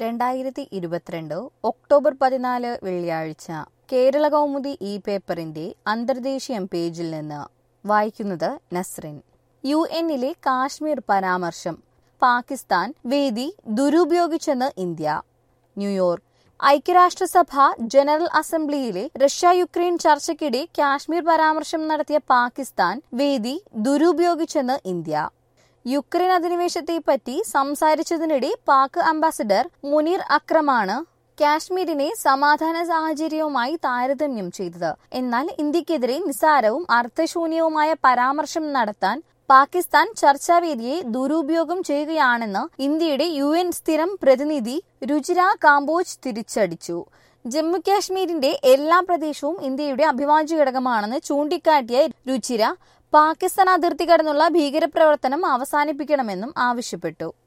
രണ്ടായിരത്തി ഇരുപത്തിരണ്ട് ഒക്ടോബർ പതിനാല് വെള്ളിയാഴ്ച കേരള കൗമുദി ഇ പേപ്പറിന്റെ അന്തർദേശീയം പേജിൽ നിന്ന് വായിക്കുന്നത് നസ്രിൻ യു എന്നിലെ കാശ്മീർ പരാമർശം പാകിസ്ഥാൻ വേദി ദുരുപയോഗിച്ചെന്ന് ഇന്ത്യ ന്യൂയോർക്ക് ഐക്യരാഷ്ട്രസഭ ജനറൽ അസംബ്ലിയിലെ റഷ്യ യുക്രൈൻ ചർച്ചയ്ക്കിടെ കാശ്മീർ പരാമർശം നടത്തിയ പാകിസ്ഥാൻ വേദി ദുരുപയോഗിച്ചെന്ന് ഇന്ത്യ യുക്രൈൻ അധിനിവേശത്തെപ്പറ്റി സംസാരിച്ചതിനിടെ പാക് അംബാസിഡർ മുനീർ അക്രമാണ് കാശ്മീരിനെ സമാധാന സാഹചര്യവുമായി താരതമ്യം ചെയ്തത് എന്നാൽ ഇന്ത്യക്കെതിരെ നിസാരവും അർത്ഥശൂന്യവുമായ പരാമർശം നടത്താൻ പാകിസ്ഥാൻ ചർച്ചാവേദിയെ ദുരുപയോഗം ചെയ്യുകയാണെന്ന് ഇന്ത്യയുടെ യു എൻ സ്ഥിരം പ്രതിനിധി രുചിര കാംബോജ് തിരിച്ചടിച്ചു ജമ്മു കാശ്മീരിന്റെ എല്ലാ പ്രദേശവും ഇന്ത്യയുടെ അഭിവാജ്യ ഘടകമാണെന്ന് ചൂണ്ടിക്കാട്ടിയ രുചിര പാകിസ്ഥാൻ അതിർത്തി കടന്നുള്ള ഭീകരപ്രവർത്തനം അവസാനിപ്പിക്കണമെന്നും ആവശ്യപ്പെട്ടു